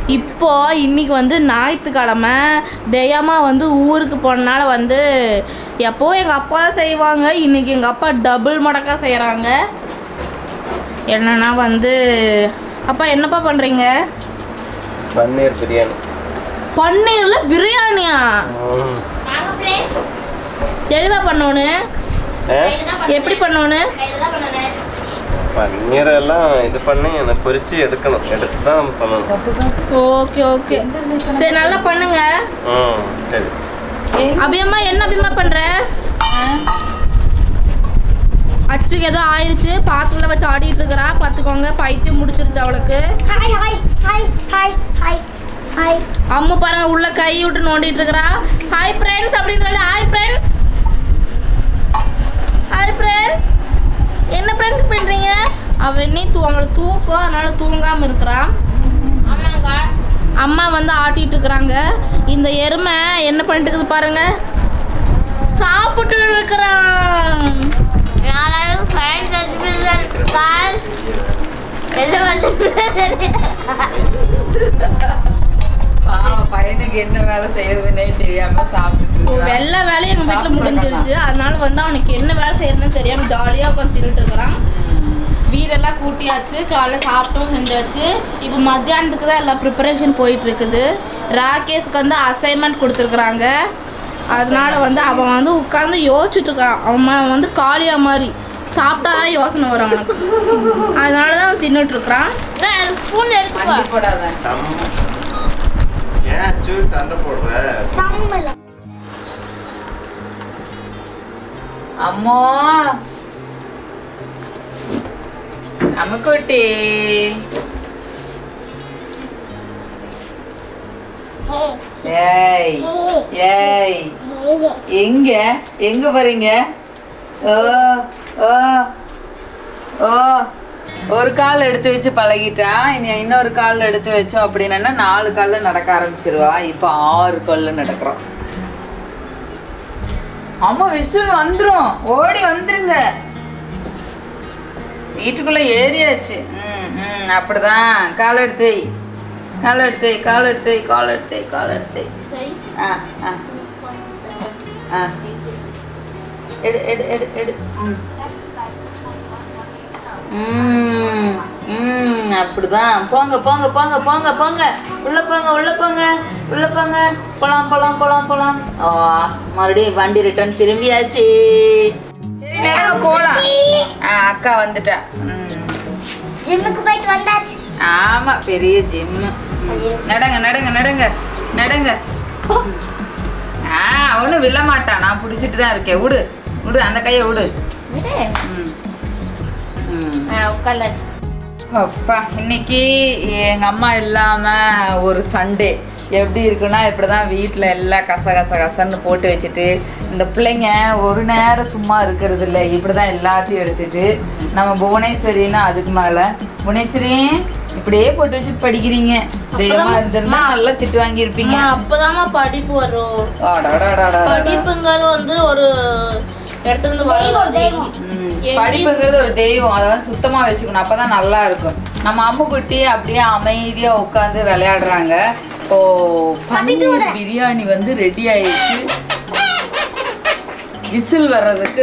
இப்போ இன்னைக்கு வந்து ஞாயிற்றுக்கிழமை தெய்யமா வந்து ஊருக்கு போனனால வந்து எப்போ எங்கள் அப்பா தான் செய்வாங்க இன்னைக்கு எங்கள் அப்பா டபுள் மடக்கா செய்கிறாங்க என்னன்னா வந்து அப்பா என்னப்பா பண்ணுறீங்க பன்னீர் பிரியாணி பன்னீரில் பிரியாணியா ம். எதுவா பண்ணணும் ஆ? எப்படி பண்ணணும் பன்னீர் எல்லாம் இது பண்ணி எனக்கு பொரிச்சு எடுக்கணும் எடுத்து தான் பண்ணணும் ஓகே ஓகே சரி நல்லா பண்ணுங்க ம் சரி அபியம்மா என்ன அபியம்மா பண்ற அச்சுக்கு ஏதோ ஆயிடுச்சு பாத்திரத்துல வச்சு ஆடிட்டு இருக்கிறா பார்த்துக்கோங்க பைத்தியம் முடிச்சிருச்சு அவளுக்கு hi hi hi hi hi hi Ammu பாருங்க உள்ள கை விட்டு நோண்டிட்டு இருக்கிறா ஹாய் ஃப்ரெண்ட்ஸ் அப்படின்னு சொல்லி ஹாய் ஃப்ரெண்ட்ஸ் ஹாய் ஃப்ரெண்ட்ஸ் என்ன ஃப்ரெண்ட்ஸ் பண்றீங்க அவ நீ தூ அவளை தூக்கம் அதனால தூங்காம இருக்கிறான் அம்மா வந்து ஆட்டிட்டு இருக்கிறாங்க இந்த எருமை என்ன பண்ணிட்டு இருக்குது பாருங்க சாப்பிட்டு இருக்கிறான் பாவம் பையனுக்கு என்ன வேலை செய்யறதுன்னே தெரியாம சாப்பிட்டு இப்போ வெள்ளை வேலை எங்க வீட்டில் முடிஞ்சிருச்சு அதனால வந்து அவனுக்கு என்ன வேலை செய்யறதுன்னு தெரியாம ஜாலியாக உட்காந்து தின்னுட்டு இருக்கிறான் வீடெல்லாம் கூட்டியாச்சு காலைல சாப்பிட்டும் செஞ்சாச்சு இப்போ மத்தியானத்துக்கு தான் எல்லாம் ப்ரிப்பரேஷன் போயிட்டு இருக்குது ராகேஷ்க்கு வந்து அசைன்மெண்ட் கொடுத்துருக்குறாங்க அதனால வந்து அவன் வந்து உட்காந்து யோசிச்சுட்டு இருக்கான் அவன் வந்து காளியா மாதிரி சாப்பிட்டா தான் யோசனை வரும் அவனுக்கு அதனால தான் அவன் தின்னுட்டு இருக்கிறான் ஸ்பூன் வண்டி போடாத சம் ஏன் சூ சண்டை போடுற சம்பளம் அம்மோ அம்முக்குட்டி ஏய் ஏய் எங்க எங்க போறீங்க ஓ ஓ ஓ ஒரு கால் எடுத்து வச்சு பழகிட்டா இனி இன்னொரு கால் எடுத்து வச்சோம் அப்படின்னா நாலு கால்ல நடக்க ஆரம்பிச்சிருவா இப்போ ஆறு கால்ல நடக்கிறோம் அம்மா விசில் வந்துரும் ஓடி வந்துருங்க வீட்டுக்குள்ள ஏறியாச்சு ம் ம் அப்படிதான் கால் எடுத்து வை கால் எடுத்து வை கால் எடுத்து வை கால் எடுத்து வை கால் எடுத்து வை ஆ ஆ ஆ எடு எடு எடு எடு ம் ம் ம் அப்படிதான் போங்க போங்க போங்க போங்க போங்க உள்ள போங்க உள்ள போங்க உள்ள போங்க போலாம் போலாம் போலாம் போலாம் ஓ மறுபடியும் வண்டி ரிட்டர்ன் திரும்பியாச்சு சரி நடங்க போலாம் ஆ அக்கா வந்துட்டா ம் ஜிம்முக்கு போயிட்டு வந்தாச்சு ஆமா பெரிய ஜிம்மு நடங்க நடங்க நடங்க நடங்க ஆ அவனும் விழ மாட்டான் நான் பிடிச்சிட்டு தான் இருக்கேன் விடு விடு அந்த கையை விடு ம் ம் உட்காந்தாச்சு அப்பா இன்னைக்கு எங்க அம்மா இல்லாம ஒரு சண்டே எப்படி இருக்குன்னா இப்படிதான் வீட்டில் எல்லாம் கச கச கசன்னு போட்டு வச்சுட்டு இந்த பிள்ளைங்க ஒரு நேரம் சும்மா இருக்கிறது இல்லை இப்படிதான் எல்லாத்தையும் எடுத்துட்டு நம்ம புவனேஸ்வரின்னா அதுக்கு மேல புவனேஸ்வரி இப்படியே போட்டு வச்சுட்டு படிக்கிறீங்க தெய்வமா இருந்திருந்தா நல்லா திட்டு வாங்கியிருப்பீங்க அப்பதாம்மா படிப்பு வரும் அடடடடடட. படிப்புங்கிறது வந்து ஒரு இடத்துல இருந்து வர்றது ம், படிப்புங்கிறது ஒரு தெய்வம் அதை வந்து சுத்தமா வச்சுக்கணும் அப்பதான் நல்லா இருக்கும் நம்ம அம்முக்குட்டி அப்படியே அமைதியா உட்காந்து விளையாடுறாங்க இப்போ பன்னீர் பிரியாணி வந்து ரெடி ஆயிடுச்சு விசில் வர்றதுக்கு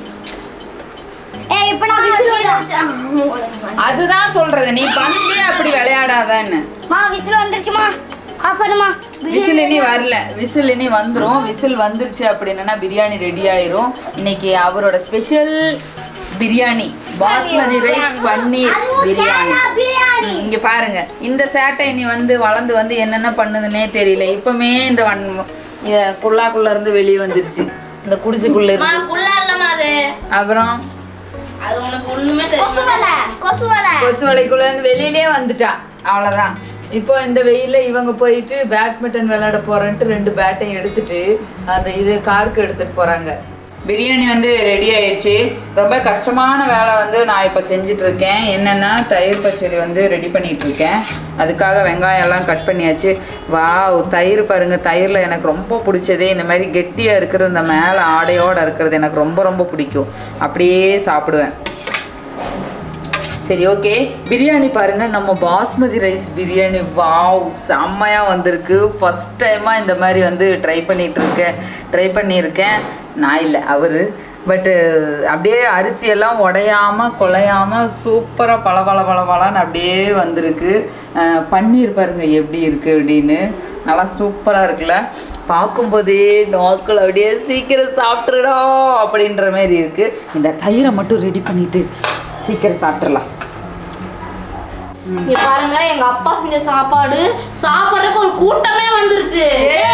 ஏய் இப்போ நான் விசில் அதுதான் சொல்றது நீ பண்ணி அப்படி விளையாடாதன்னு மா விசில் வந்துருச்சுமா ஆஃப் பண்ணுமா விசில் இனி வரல விசில் இனி வந்துரும் விசில் வந்துருச்சு அப்படின்னா பிரியாணி ரெடி ஆயிரும் இன்னைக்கு அவரோட ஸ்பெஷல் பிரியாணி பாஸ்மதி ரைஸ் பன்னீர் பிரியாணி பிரியாணி ம், இங்க பாருங்க இந்த சேட்டை இனி வந்து வளர்ந்து வந்து என்னென்ன பண்ணுதுன்னே தெரியல இப்பமே இந்த வன் இத குள்ளாக்குள்ள இருந்து வெளியே வந்துருச்சு இந்த குடிசைக்குள்ள இருந்து புள்ள இல்லம்மா அது அப்புறம் அது உனக்கு ஒண்ணுமே கொசு தெரியும் வலை கொசு வலை கொசு வலைக்குள்ள இருந்து வெளியிலே வந்துட்டா அவ்வளவுதான் இப்போ இந்த வெயில்ல இவங்க போயிட்டு பேட்மிண்டன் விளையாட போறேன்ட்டு ரெண்டு பேட்டையும் எடுத்துட்டு அந்த இது காருக்கு எடுத்துட்டு போறாங்க பிரியாணி வந்து ரெடி ஆயிடுச்சு ரொம்ப கஷ்டமான வேலை வந்து நான் இப்போ செஞ்சுட்டு இருக்கேன் என்னன்னா தயிர் பச்சடி வந்து ரெடி பண்ணிட்டு இருக்கேன் அதுக்காக வெங்காயம் எல்லாம் கட் பண்ணியாச்சு வாவ் தயிர் பாருங்க தயிரில் எனக்கு ரொம்ப பிடிச்சதே இந்த மாதிரி கெட்டியாக இருக்கிறது இந்த மேலே ஆடையோடு இருக்கிறது எனக்கு ரொம்ப ரொம்ப பிடிக்கும் அப்படியே சாப்பிடுவேன் சரி ஓகே பிரியாணி பாருங்க நம்ம பாஸ்மதி ரைஸ் பிரியாணி வாவ் செம்மையா வந்திருக்கு ஃபர்ஸ்ட் டைமாக இந்த மாதிரி வந்து ட்ரை பண்ணிட்டு இருக்கேன் ட்ரை பண்ணியிருக்கேன் நான் இல்லை அவர் பட்டு அப்படியே அரிசியெல்லாம் உடையாம குலையாம சூப்பராக பல பல பல பலன்னு அப்படியே வந்திருக்கு அஹ் பன்னீர் பாருங்க எப்படி இருக்கு அப்படின்னு நல்லா சூப்பராக இருக்குல்ல பார்க்கும்போதே நாக்கள் அப்படியே சீக்கிரம் சாப்பிட்றடா அப்படின்ற மாதிரி இருக்கு இந்த தயிரை மட்டும் ரெடி பண்ணிட்டு சீக்கிரம் சாப்பிட்றலாம் இங்க பாருங்க எங்க அப்பா செஞ்ச சாப்பாடு சாப்பிட்றதுக்கு ஒரு கூட்டமே வந்துருச்சு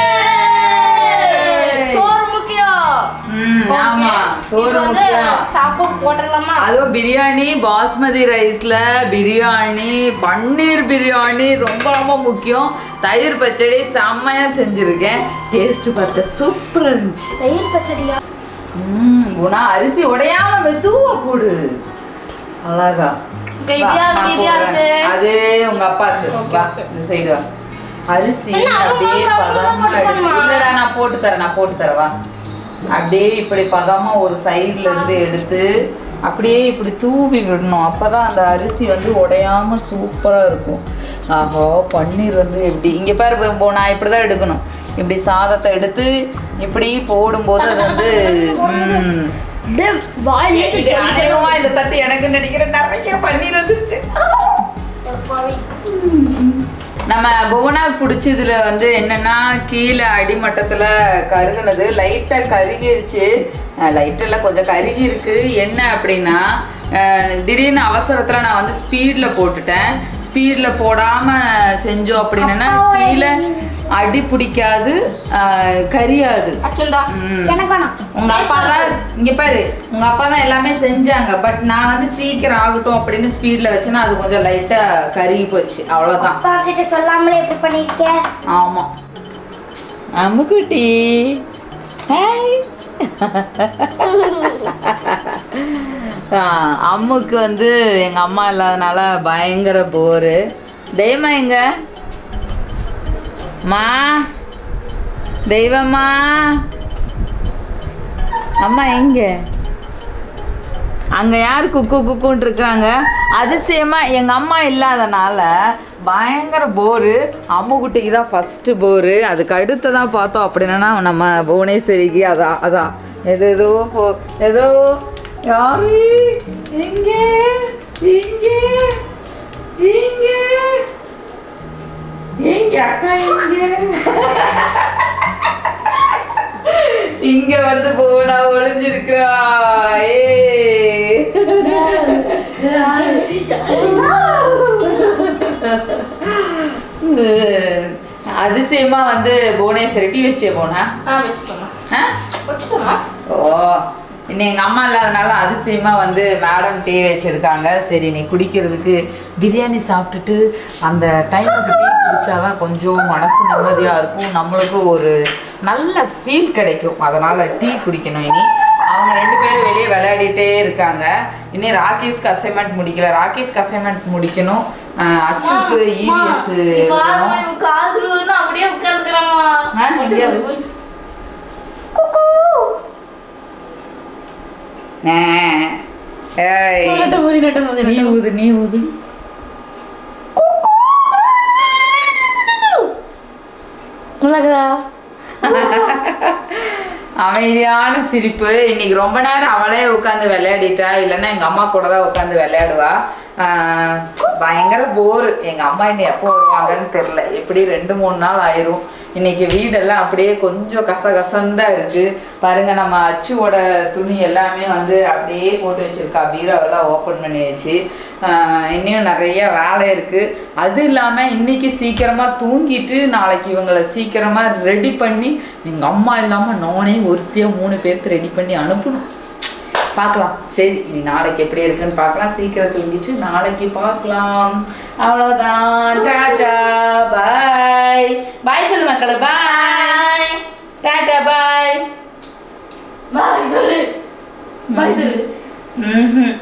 சோறு முக்கியம் ம், ஆமா சோறு இது வந்து முக்கியம் சாப்பாடு போட்டுடலாமா அதுவும் பிரியாணி பாஸ்மதி ரைஸ்ல பிரியாணி பன்னீர் பிரியாணி ரொம்ப ரொம்ப முக்கியம் தயிர் பச்சடி செம்மையா செஞ்சிருக்கேன் டேஸ்ட் பார்த்த சூப்பரா இருந்துச்சு தயிர் பச்சடியா ம், குணா அரிசி உடையாம மெதுவா போடு அழகா இங்க இடியா வா, இருக்கு, நான் இடியா போடுறேன். இருக்கு. அது உங்க அப்பாக்கு வா இந்த சைடு வா அரிசி என்ன, அவங்க அப்படியே அவங்க பதமா போட்டு எடுத்து- தரணுமா? இல்லடா நான் போட்டு தரேன் நான் போட்டு தரேன் வா அப்படியே இப்படி பதமா ஒரு சைடுல இருந்து எடுத்து அப்படியே இப்படி தூவி விடணும் அப்பதான் அந்த அரிசி வந்து உடையாம சூப்பரா இருக்கும் ஆஹா பன்னீர் வந்து எப்படி இங்க பாரு பாரு, போ நான் இப்படிதான் எடுக்கணும் இப்படி சாதத்தை எடுத்து இப்படி போடும்போது அது வந்து ம், இது அநேகமா இந்த தட்டு எனக்கு நினைக்கிறேன் நிறைய பன்னீர் வந்துருச்சு நம்ம புவனாக்கு பிடிச்சதுல வந்து என்னன்னா கீழே அடிமட்டத்தில் கருகுனது லைட்டாக கருகிருச்சு லைட்டெல்லாம் கொஞ்சம் கருகி இருக்கு என்ன அப்படின்னா அஹ், திடீர்னு அவசரத்தில் நான் வந்து ஸ்பீடில் போட்டுட்டேன் ஸ்பீடில் போடாமல் செஞ்சோம் அப்படின்னா கீழே அடி பிடிக்காது அஹ், கரியாது அச்சுண்டா ம். எனக்கு வேணாம் உங்க அப்பா தான் இங்க பாரு உங்க அப்பா தான் எல்லாமே செஞ்சாங்க பட் நான் வந்து சீக்கிரம் ஆகட்டும் அப்படின்னு ஸ்பீட்ல வச்சேன்னா அது கொஞ்சம் லைட்டா கருகி போச்சு அவ்வளவுதான் அப்பா கிட்ட சொல்லாமலே எப்படி பண்ணிருக்க ஆமா அம்முக்குட்டி ஹாய் அம்முக்கு வந்து எங்க அம்மா இல்லாதனால பயங்கர போரு தெய்வமா எங்க மா தெய்வமா அம்மா எங்க அங்க யார் குக்கு குக்குன்னு இருக்காங்க அதிசயமா எங்க அம்மா இல்லாதனால பயங்கர போரு அம்முக்குட்டிக்கு தான் ஃபர்ஸ்ட் போரு அதுக்கு அடுத்ததான் பார்த்தோம் அப்படின்னா நம்ம புவனேஸ்வரிக்கு அதான் அதான் எது ஏதோ போ ஏதோ யாரு இங்க இங்க இங்க எங்க அக்கா எங்க இங்க வந்து போனா ஒளிஞ்சிருக்கா ஏய். அதிசயமா வந்து புவனேஸ்வரி டி வச்சிட்டே போனா ஆ வச்சுட்டோமா ஆ? வச்சுட்டோமா ஓ இன்னும் எங்கள் அம்மா இல்லாதனால அதிசயமா வந்து மேடம் டீ வச்சிருக்காங்க சரி நீ குடிக்கிறதுக்கு பிரியாணி சாப்பிட்டுட்டு அந்த டைமுக்கு டீ குடிச்சாதான் கொஞ்சம் மனசு நிம்மதியாக இருக்கும் நம்மளுக்கும் ஒரு நல்ல ஃபீல் கிடைக்கும் அதனால் டீ குடிக்கணும் இனி அவங்க ரெண்டு பேரும் வெளியே விளையாடிட்டே இருக்காங்க இனி ராகேஷ்க்கு அசைன்மெண்ட் முடிக்கல ராகேஷ்க்கு அசைன்மெண்ட் முடிக்கணும் அஹ் அச்சுக்கு இவிஎஸ் பாருங்க இவ காதுன்னு அப்படியே உட்காந்துக்கிறாமா நீ ஊது நீ ஊது அமைதியான சிரிப்பு இன்னைக்கு ரொம்ப நேரம் அவளே உட்காந்து விளையாடிட்டா இல்லைன்னா எங்க அம்மா கூட தான் உட்காந்து விளையாடுவா ஆஹ் பயங்கர போர் எங்க அம்மா இன்னும் எப்போ வருவாங்கன்னு தெரியல எப்படி ரெண்டு மூணு நாள் ஆயிரும் இன்னைக்கு வீடெல்லாம் அப்படியே கொஞ்சம் கசகசன்னு தான் இருக்கு பாருங்க நம்ம அச்சுவோட துணி எல்லாமே வந்து அப்படியே போட்டு வச்சிருக்கா பீரோவெல்லாம் ஓப்பன் பண்ணி வச்சு ஆஹ் இன்னும் நிறைய வேலை இருக்கு அது இல்லாம இன்னைக்கு சீக்கிரமா தூங்கிட்டு நாளைக்கு இவங்களை சீக்கிரமா ரெடி பண்ணி எங்க அம்மா இல்லாம நானே ஒருத்தியா மூணு பேருக்கு ரெடி பண்ணி அனுப்பணும் பார்க்கலாம் சரி இனி நாளைக்கு எப்படி இருக்குன்னு பார்க்கலாம் சீக்கிரம் தூங்கிட்டு நாளைக்கு பார்க்கலாம் அவ்வளோதான் டாடா பாய் பாய் சொல்லு மக்களே பாய் டாடா பாய் பாய் சொல்லு பாய் சொல்லு ம்ஹும்